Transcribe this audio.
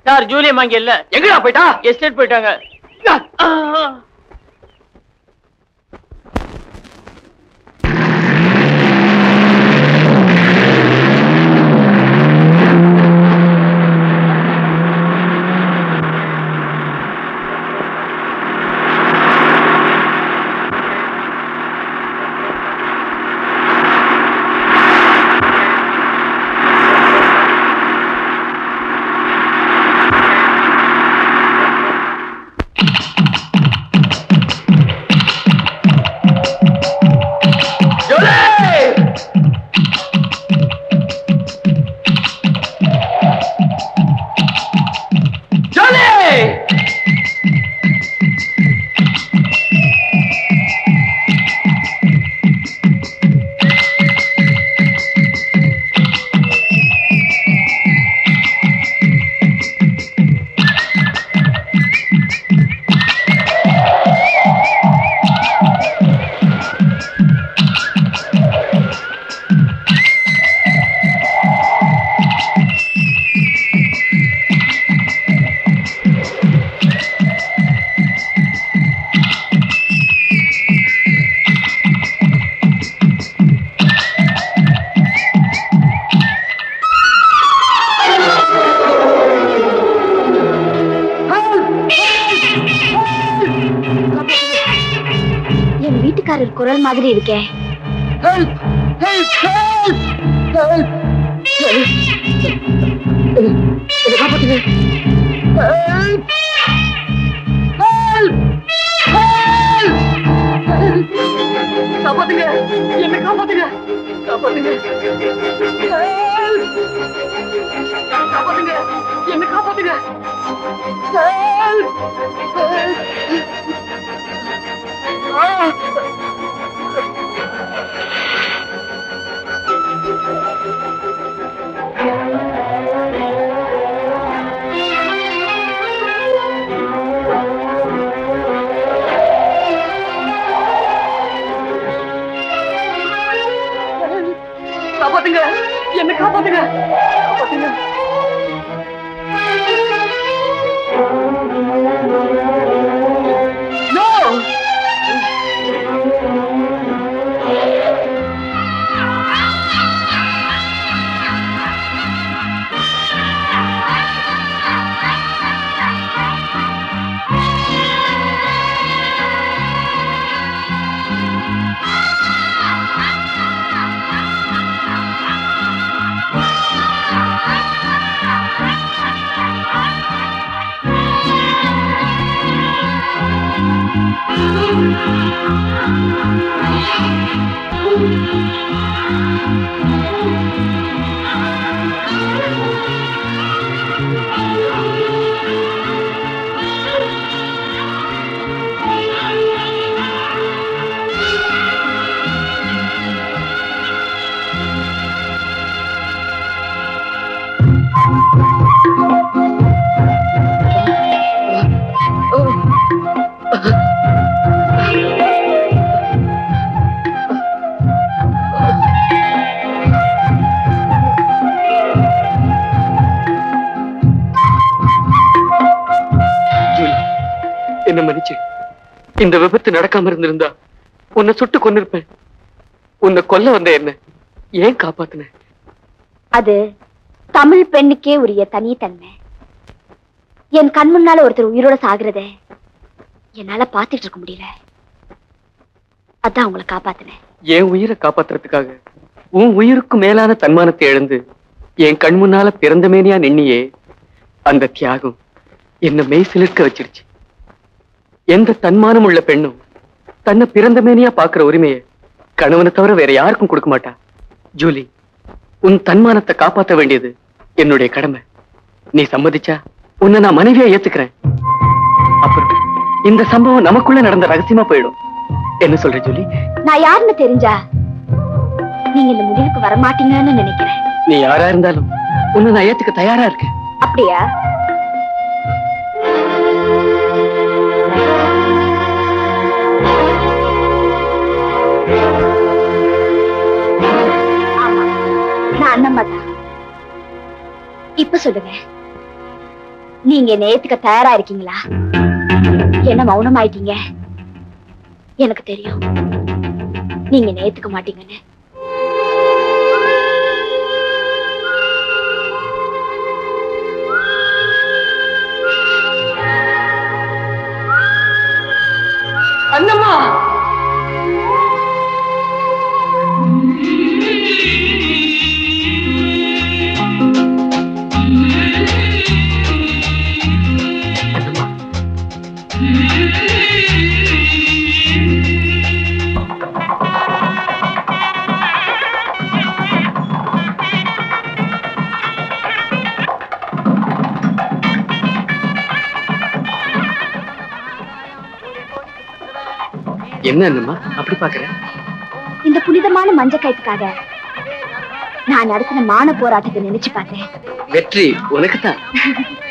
Sir ஜூலியம் அங்க இல்ல எங்கடா போயிட்டா எஸ்டேட் போயிட்டாங்க என் வீட்டுக்காரர் குரல் மாதிரி இருக்கே காப்பாத்துங்க என்ன காப்பாத்துங்க காப்பாத்துங்க காப்பாத்துங்க என்ன காப்பாத்துங்க காப்பாத்துங்க என்ன காப்பாத்துங்க காப்பாத்துங்க No! ஜூலி என்ன மன்னிச்சு இந்த விபத்து நடக்காம இருந்திருந்தா உன்னை சுட்டு கொண்டிருப்பேன் உன்னை கொல்ல வந்த என்ன ஏன் காப்பாத்துன அது தமிழ் பெண்ணுக்கே உரிய தனித்தன்மை என் கண் முன்னால ஒருத்தர் உயிரோட சாகுறத என்னால பாத்துட்டு இருக்க முடியல அதான் உங்களை காப்பாத்தினேன் என் உயிரை காப்பாத்துறதுக்காக உன் உயிருக்கு மேலான தன்மானத்தை இழந்து என் கண் முன்னால பிறந்த மேனியா நின்னியே அந்த தியாகம் என்ன மெய் சிலிர்க்க வச்சிருச்சு எந்த தன்மானம் உள்ள பெண்ணும் தன்னை பிறந்த மேனியா பாக்குற உரிமையை கணவனை தவிர வேற யாருக்கும் கொடுக்க மாட்டா ஜூலி உன் தன்மானத்தை காப்பாத்த வேண்டியது என்னுடைய கடமை நீ சம்மதிச்சா உன்னை நான் மனைவியா ஏத்துக்கிறேன் அப்புறம் இந்த சம்பவம் நமக்குள்ள நடந்த ரகசியமா போயிடும் என்ன சொல்ற ஜூலி நான் யாருன்னு தெரிஞ்சா நீங்க இந்த முடிவுக்கு வரமாட்டீங்கன்னு நினைக்கிறேன் நீ யாரா இருந்தாலும் உன்னை நான் ஏத்துக்க தயாரா இருக்கேன் அப்படியா ஆமா நான் அண்ணம்மா தான் இப்ப சொல்லுங்க நீங்க என்னை ஏத்துக்க தயாரா இருக்கீங்களா என்ன மௌனமாயிட்டீங்க எனக்கு தெரியும் நீங்க என்னை ஏத்துக்க மாட்டீங்கன்னு அண்ணம்மா அண்ணம்மா என்ன அண்ணம்மா அப்படி பாக்குற இந்த புனிதமான மஞ்ச கயிற்றுக்காக நான் நடத்தின மான போராட்டத்தை நினைச்சு பார்த்தேன் வெற்றி உனக்குத்தான்